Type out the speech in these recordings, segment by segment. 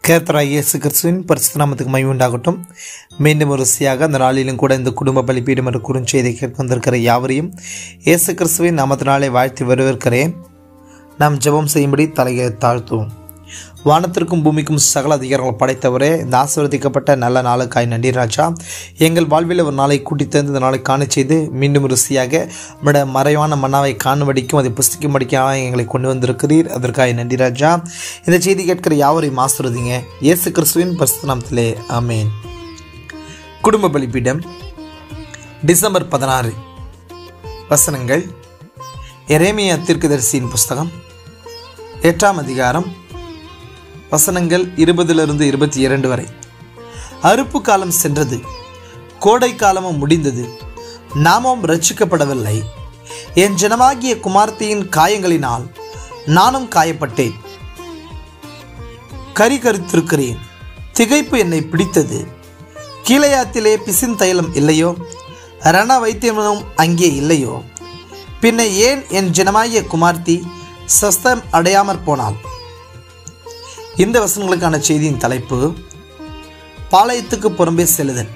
கேத்தராய் இயேசு கிறிஸ்துவின் பரிசுத்த நாமத்துக்கு மை உண்டாகட்டும் மீண்டும் ஒரு ருசியாக அந்த நாளிலும் கூட இந்த குடும்ப பலிப்பீடம் என்ற குறுஞ்செய்தி கேட்க வந்திருக்கிற யாவரையும் இயேசு கிறிஸ்துவின் நாமத்தினாலே வாழ்த்தி வரவேற்கிறேன் நாம் ஜெபம் செய்யும்படி தலையை தாழ்த்துவோம் வானத்திற்கும் பூமிக்கும் சகல அதிகாரங்கள் படைத்தவரே இந்த ஆசீர்வதிக்கப்பட்ட நல்ல நாளுக்காய் நன்றி ராஜா எங்கள் வாழ்வில் ஒரு நாளை கூட்டி தந்து இந்த நாளை காண செய்து மீண்டும் ருசியாக நம்முடைய மறைவான மன்னாவை காணும்படிக்கும் அதை புஸ்திக்கும்படிக்காக எங்களை கொண்டு வந்திருக்கிறீர் அதற்காக நன்றி ராஜா இந்த செய்தி கேட்கிற யாவரையும் ஆசிர்வதிங்க இயேசு கிறிஸ்துவின் பரிசுத்த நாமத்திலே ஆமேன் குடும்ப பலிப்பீடம் டிசம்பர் பதினாறு வசனங்கள் எரேமியா தீர்க்கதரிசியின் புஸ்தகம் எட்டாம் அதிகாரம் வசனங்கள் இருபதிலிருந்து இருபத்தி இரண்டு வரை அறுப்பு காலம் சென்றது கோடை காலமும் முடிந்தது நாமும் ரட்சிக்கப்படவில்லை என் ஜனமாகிய குமார்த்தியின் காயங்களினால் நானும் காயப்பட்டேன் கரி கருத்திருக்கிறேன் திகைப்பு என்னை பிடித்தது கீழையாத்திலே பிசின் தைலம் இல்லையோ ரண வைத்தியமும் அங்கே இல்லையோ பின்ன ஏன் என் ஜனமாகிய குமார்த்தி சஸ்தம் அடையாமற் போனாள் இந்த வசனங்களுக்கான செய்தியின் தலைப்பு பாளையத்துக்கு புறம்பே செல்லுதல்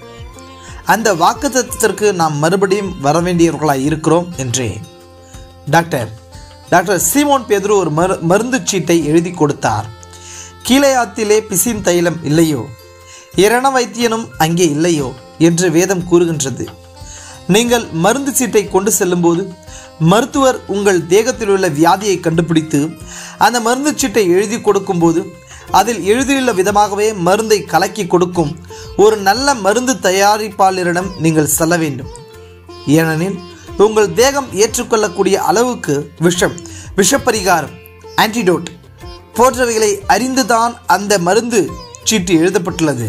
அந்த வாக்குத்தத்திற்கு நாம் மறுபடியும் வர வேண்டியவர்களாய் இருக்கிறோம் என்றே டாக்டர் டாக்டர் சீமோன் பேதுரு ஒரு மரு மருந்து சீட்டை எழுதி கொடுத்தார் கீழையாத்திலே பிசின் தைலம் இல்லையோ இரண வைத்தியனும் அங்கே இல்லையோ என்று வேதம் கூறுகின்றது நீங்கள் மருந்து சீட்டை கொண்டு செல்லும்போது மருத்துவர் உங்கள் தேகத்தில் உள்ள வியாதியை கண்டுபிடித்து அந்த மருந்து சீட்டை எழுதி கொடுக்கும்போது அதில் எழுதியுள்ள விதமாகவே மருந்தை கலக்கி கொடுக்கும் ஒரு நல்ல மருந்து தயாரிப்பாளரிடம் நீங்கள் செல்ல வேண்டும் ஏனெனில் உங்கள் தேகம் ஏற்றுக்கொள்ளக்கூடிய அளவுக்கு விஷம் விஷப்பரிகாரம் ஆன்டிடோட் போன்றவைகளை அறிந்துதான் அந்த மருந்து சீட்டு எழுதப்பட்டுள்ளது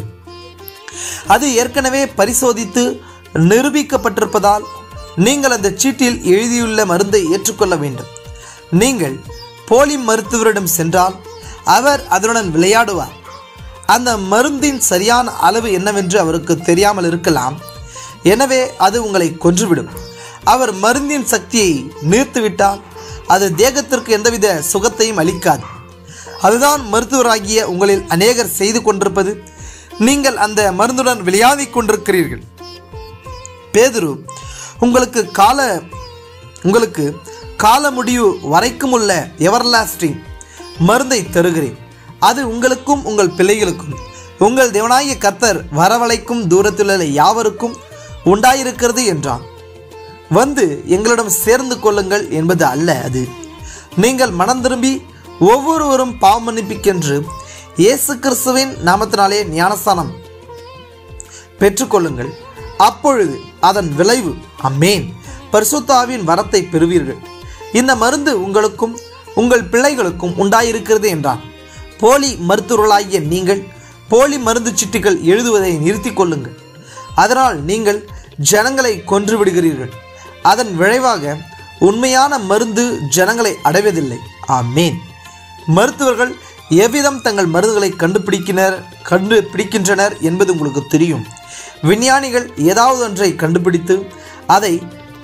அது ஏற்கனவே பரிசோதித்து நிரூபிக்கப்பட்டிருப்பதால் நீங்கள் அந்த சீட்டில் எழுதியுள்ள மருந்தை ஏற்றுக்கொள்ள வேண்டும் நீங்கள் போலி மருத்துவரிடம் சென்றால் அவர் அதனுடன் விளையாடுவார் அந்த மருந்தின் சரியான அளவு என்னவென்று அவருக்கு தெரியாமல் இருக்கலாம் எனவே அது உங்களை கொன்றுவிடும் அவர் மருந்தின் சக்தியை நீர்த்துவிட்டால் அது தேகத்திற்கு எந்தவித சுகத்தையும் அளிக்காது அதுதான் மருத்துவராகிய உங்களில் அநேகர் செய்து கொண்டிருப்பது நீங்கள் அந்த மருந்துடன் விளையாடிக் கொண்டிருக்கிறீர்கள் பேதுரு உங்களுக்கு கால உங்களுக்கு கால முடிவு வரைக்கும் உள்ள எவர்லாஸ்டிங் மருந்தை தருகிறேன் அது உங்களுக்கும் உங்கள் பிள்ளைகளுக்கும் உங்கள் தேவனாகிய கத்தர் வரவழைக்கும் தூரத்திலுள்ள யாவருக்கும் உண்டாயிருக்கிறது என்றான் வந்து எங்களிடம் சேர்ந்து கொள்ளுங்கள் என்பது அல்ல அது நீங்கள் மனம் திரும்பி ஒவ்வொருவரும் பாவமன்னிப்பிக்கென்று இயேசு கிறிஸ்துவின் நாமத்தினாலே ஞானஸ்தானம் பெற்றுக்கொள்ளுங்கள் அப்பொழுது அதன் விளைவு அம்மேன் பரிசுத்தாவின் வரத்தை பெறுவீர்கள் இந்த மருந்து உங்களுக்கும் உங்கள் பிள்ளைகளுக்கும் உண்டாயிருக்கிறது என்றான் போலி மருத்துவர்களாகிய நீங்கள் போலி மருந்து சிட்டுகள் எழுதுவதை நிறுத்தி கொள்ளுங்கள் அதனால் நீங்கள் ஜனங்களை கொன்று விடுகிறீர்கள் அதன் விளைவாக உண்மையான மருந்து ஜனங்களை அடைவதில்லை ஆமேன் மருத்துவர்கள் எவ்விதம் தங்கள் மருந்துகளை கண்டுபிடிக்கினர் கண்டுபிடிக்கின்றனர் என்பது உங்களுக்கு தெரியும் விஞ்ஞானிகள் ஏதாவது ஒன்றை கண்டுபிடித்து அதை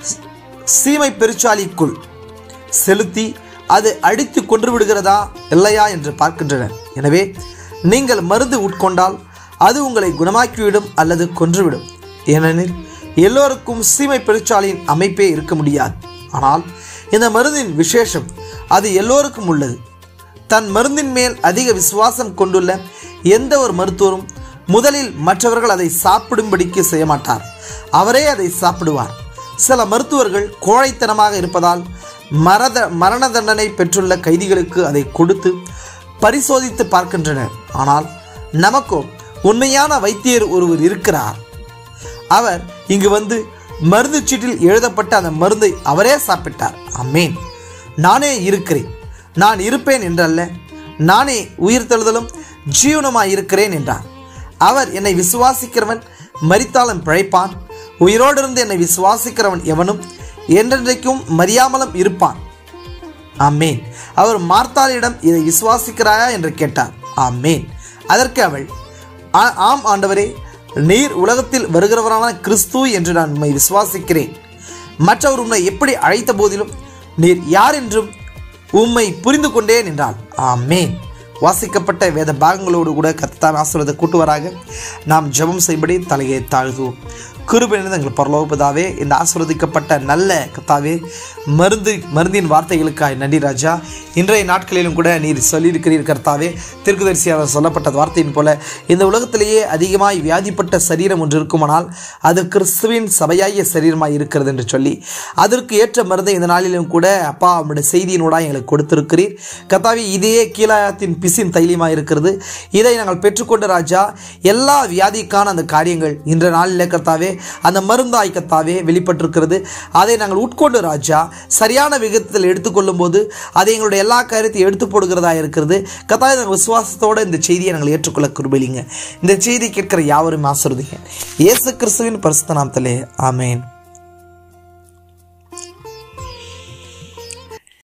சீமை பெருச்சாலிக்குள் செலுத்தி அது அடித்து கொன்று விடுகிறதா இல்லையா என்று பார்க்கின்றனர் எனவே நீங்கள் மருந்து உட்கொண்டால் அது உங்களை குணமாக்கிவிடும் அல்லது கொன்றுவிடும் ஏனெனில் எல்லோருக்கும் சீமை பெருச்சாலியின் அமைப்பே இருக்க முடியாது ஆனால் இந்த மருந்தின் விசேஷம் அது எல்லோருக்கும் உள்ளது தன் மருந்தின் மேல் அதிக விசுவாசம் கொண்டுள்ள எந்த ஒரு மருத்துவரும் முதலில் மற்றவர்கள் அதை சாப்பிடும்படிக்கு செய்ய மாட்டார் அவரே அதை சாப்பிடுவார் சில மருத்துவர்கள் கோழைத்தனமாக இருப்பதால் மரத மரண தண்டனை பெற்றுள்ள கைதிகளுக்கு அதை கொடுத்து பரிசோதித்து பார்க்கின்றனர் ஆனால் நமக்கோ உண்மையான வைத்தியர் ஒருவர் இருக்கிறார் அவர் இங்கு வந்து மருந்து சீட்டில் எழுதப்பட்ட அந்த மருந்தை அவரே சாப்பிட்டார் அம்மேன் நானே இருக்கிறேன் நான் இருப்பேன் என்றல்ல நானே உயிர்த்தெழுதலும் ஜீவனமாய் இருக்கிறேன் என்றார் அவர் என்னை விசுவாசிக்கிறவன் மரித்தாலும் பிழைப்பான் உயிரோடு இருந்து என்னை விசுவாசிக்கிறவன் எவனும் என்றென்றைக்கும் மறியாமலும் இருப்பான் ஆமேன் அவர் மார்த்தாளிடம் இதை விசுவாசிக்கிறாயா என்று கேட்டார் ஆமேன் அதற்கு அவள் "ஆ- ஆம் ஆண்டவரே நீர் உலகத்தில் வருகிறவரான கிறிஸ்து என்று நான் உண்மை விசுவாசிக்கிறேன் மற்றவர் உன்னை எப்படி அழைத்த போதிலும் நீர் யார் என்றும் உம்மை புரிந்து கொண்டேன் என்றாள் ஆமேன் வாசிக்கப்பட்ட வேத பாகங்களோடு கூட கத்தான் ஆசீர்வாத கூட்டுவராக நாம் ஜெபம் செய்யும்படி தலையை தாழ்த்துவோம் கிருபையிலிருந்து எங்கள் பரலோகப்பதாவே இந்த ஆசீர்வதிக்கப்பட்ட நல்ல கத்தாவே மருந்து மருந்தின் வார்த்தைகளுக்காய் நன்றி ராஜா இன்றைய நாட்களிலும் கூட நீர் சொல்லியிருக்கிறீர் கர்த்தாவே திருக்குதரிசியாளர் சொல்லப்பட்ட வார்த்தையின் போல இந்த உலகத்திலேயே அதிகமாய் வியாதிப்பட்ட சரீரம் ஒன்று இருக்குமானால் அது கிறிஸ்துவின் சபையாய சரீரமாய் இருக்கிறது என்று சொல்லி அதற்கு ஏற்ற மருந்தை இந்த நாளிலும் கூட அப்பா அவனுடைய செய்தியினூடாக எங்களுக்கு கொடுத்திருக்கிறீர் கத்தாவே இதே கீழாயத்தின் பிசின் தைலியமாக இருக்கிறது இதை நாங்கள் பெற்றுக்கொண்ட ராஜா எல்லா வியாதிக்கான அந்த காரியங்கள் இன்ற நாளில் கர்த்தாவே அந்த மருந்தாய் கர்த்தாவே வெளிப்பட்டிருக்கிறது அதை நாங்கள் உட்கொண்டு ராஜா சரியான விகிதத்தில் எடுத்துக்கொள்ளும் போது அதை எங்களுடைய எல்லா காரியத்தையும் எடுத்து போடுகிறதா இருக்கிறது கத்தாவே நாங்கள் விசுவாசத்தோடு இந்த செய்தியை நாங்கள் ஏற்றுக்கொள்ள குருபலிங்க இந்த செய்தி கேட்கிற யாவரும் ஆசிர்வதிங்க இயேசு கிறிஸ்துவின் பரிசுத்த நாமத்திலே ஆமேன்